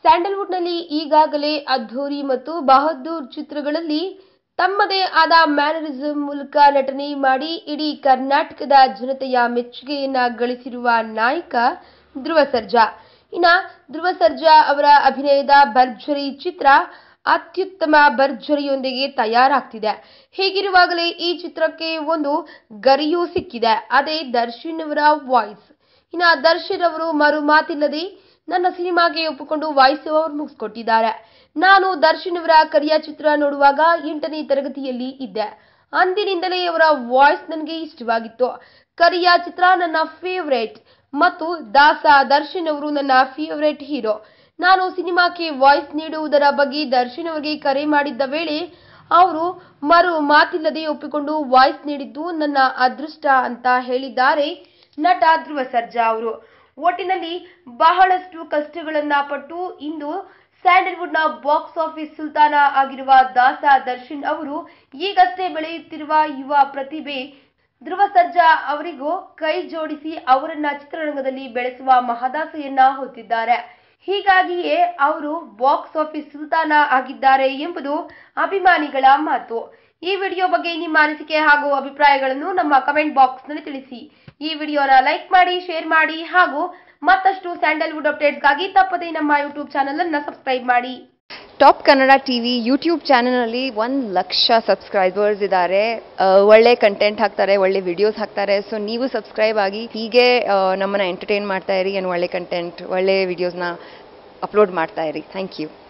ಸ್ಯಾಂಡಲ್ವುಡ್ನಲ್ಲಿ ಈಗಾಗಲೇ ಅದ್ಧೂರಿ ಮತ್ತು ಬಹದ್ದೂರ್ ಚಿತ್ರಗಳಲ್ಲಿ ತಮ್ಮದೇ ಆದ ಮ್ಯಾನರಿಸಂ ಮೂಲಕ ನಟನೆ ಮಾಡಿ ಇಡೀ ಕರ್ನಾಟಕದ ಜನತೆಯ ಮೆಚ್ಚುಗೆಯನ್ನ ಗಳಿಸಿರುವ ನಾಯಕ ಧ್ರುವ ಸರ್ಜಾ ಇನ್ನ ಧ್ರುವ ಸರ್ಜಾ ಅವರ ಅಭಿನಯದ ಭರ್ಜರಿ ಚಿತ್ರ ಅತ್ಯುತ್ತಮ ಭರ್ಜರಿಯೊಂದಿಗೆ ತಯಾರಾಗ್ತಿದೆ ಹೀಗಿರುವಾಗಲೇ ಈ ಚಿತ್ರಕ್ಕೆ ಒಂದು ಗರಿಯೂ ಸಿಕ್ಕಿದೆ ಅದೇ ದರ್ಶನ್ ಅವರ ವಾಯ್ಸ್ ಇನ್ನ ದರ್ಶನ್ ಅವರು ಮರು ಮಾತಿಲ್ಲದೆ ನನ್ನ ಸಿನಿಮಾಗೆ ಒಪ್ಪಿಕೊಂಡು ವಾಯ್ಸ್ ಓವರ್ ಮುಗಿಸ್ಕೊಟ್ಟಿದ್ದಾರೆ ನಾನು ದರ್ಶನ್ ಅವರ ಕರಿಯ ಚಿತ್ರ ನೋಡುವಾಗ ಎಂಟನೇ ತರಗತಿಯಲ್ಲಿ ಇದ್ದೆ ಅಂದಿನಿಂದಲೇ ಅವರ ವಾಯ್ಸ್ ನನಗೆ ಇಷ್ಟವಾಗಿತ್ತು ಕರಿಯ ಚಿತ್ರ ನನ್ನ ಫೇವರೇಟ್ ಮತ್ತು ದಾಸ ದರ್ಶನ್ ಅವರು ನನ್ನ ಫೇವರೇಟ್ ಹೀರೋ ನಾನು ಸಿನಿಮಾಕ್ಕೆ ವಾಯ್ಸ್ ನೀಡುವುದರ ಬಗ್ಗೆ ದರ್ಶನ್ ಅವರಿಗೆ ಕರೆ ಮಾಡಿದ್ದ ವೇಳೆ ಅವರು ಮರು ಮಾತಿಲ್ಲದೆ ಒಪ್ಪಿಕೊಂಡು ವಾಯ್ಸ್ ನೀಡಿದ್ದು ನನ್ನ ಅದೃಷ್ಟ ಅಂತ ಹೇಳಿದ್ದಾರೆ ನಟ ಧ್ರುವ ಸರ್ಜಾ ಅವರು ಒಟ್ಟಿನಲ್ಲಿ ಬಹಳಷ್ಟು ಕಷ್ಟಗಳನ್ನ ಪಟ್ಟು ಇಂದು ಸ್ಯಾಂಡಲ್ವುಡ್ನ ಬಾಕ್ಸ್ ಆಫೀಸ್ ಸುಲ್ತಾನ ಆಗಿರುವ ದಾಸ ದರ್ಶನ್ ಅವರು ಈಗಷ್ಟೇ ಬೆಳೆಯುತ್ತಿರುವ ಯುವ ಪ್ರತಿಭೆ ಧ್ರುವ ಸರ್ಜಾ ಅವರಿಗೂ ಕೈ ಜೋಡಿಸಿ ಅವರನ್ನ ಚಿತ್ರರಂಗದಲ್ಲಿ ಬೆಳೆಸುವ ಮಹದಾಸೆಯನ್ನ ಹೊತ್ತಿದ್ದಾರೆ ಹೀಗಾಗಿಯೇ ಅವರು ಬಾಕ್ಸ್ ಆಫೀಸ್ ಸುಲ್ತಾನ ಆಗಿದ್ದಾರೆ ಎಂಬುದು ಅಭಿಮಾನಿಗಳ ಮಾತು ಈ ವಿಡಿಯೋ ಬಗ್ಗೆ ನಿಮ್ಮ ಅನಿಸಿಕೆ ಹಾಗೂ ಅಭಿಪ್ರಾಯಗಳನ್ನು ನಮ್ಮ ಕಮೆಂಟ್ ಬಾಕ್ಸ್ ನಲ್ಲಿ ತಿಳಿಸಿ ಈ ವಿಡಿಯೋನ ಲೈಕ್ ಮಾಡಿ ಶೇರ್ ಮಾಡಿ ಹಾಗೂ ಮತ್ತಷ್ಟು ಸ್ಯಾಂಡಲ್ವುಡ್ ಅಪ್ಡೇಟ್ಸ್ಗಾಗಿ ತಪ್ಪದೇ ನಮ್ಮ ಯೂಟ್ಯೂಬ್ ಚಾನೆಲ್ ಅನ್ನ ಸಬ್ಸ್ಕ್ರೈಬ್ ಮಾಡಿ ಟಾಪ್ ಕನ್ನಡ ಟಿವಿ ಯೂಟ್ಯೂಬ್ ಚಾನಲ್ನಲ್ಲಿ ಒಂದು ಲಕ್ಷ ಸಬ್ಸ್ಕ್ರೈಬರ್ಸ್ ಇದ್ದಾರೆ ಆ, ಒಳ್ಳೆ ಕಂಟೆಂಟ್ ಹಾಕ್ತಾರೆ ಒಳ್ಳೆ ವಿಡಿಯೋಸ್ ಹಾಕ್ತಾರೆ ಸೊ ನೀವು ಸಬ್ಸ್ಕ್ರೈಬ್ ಆಗಿ ಹೀಗೆ ಆ, ನಮ್ಮನ್ನ ಎಂಟರ್ಟೈನ್ ಮಾಡ್ತಾ ಇರಿ ಏನು ಒಳ್ಳೆ ಕಂಟೆಂಟ್ ಒಳ್ಳೆ ವಿಡಿಯೋಸ್ನ ಅಪ್ಲೋಡ್ ಮಾಡ್ತಾ ಇರಿ ಥ್ಯಾಂಕ್ ಯು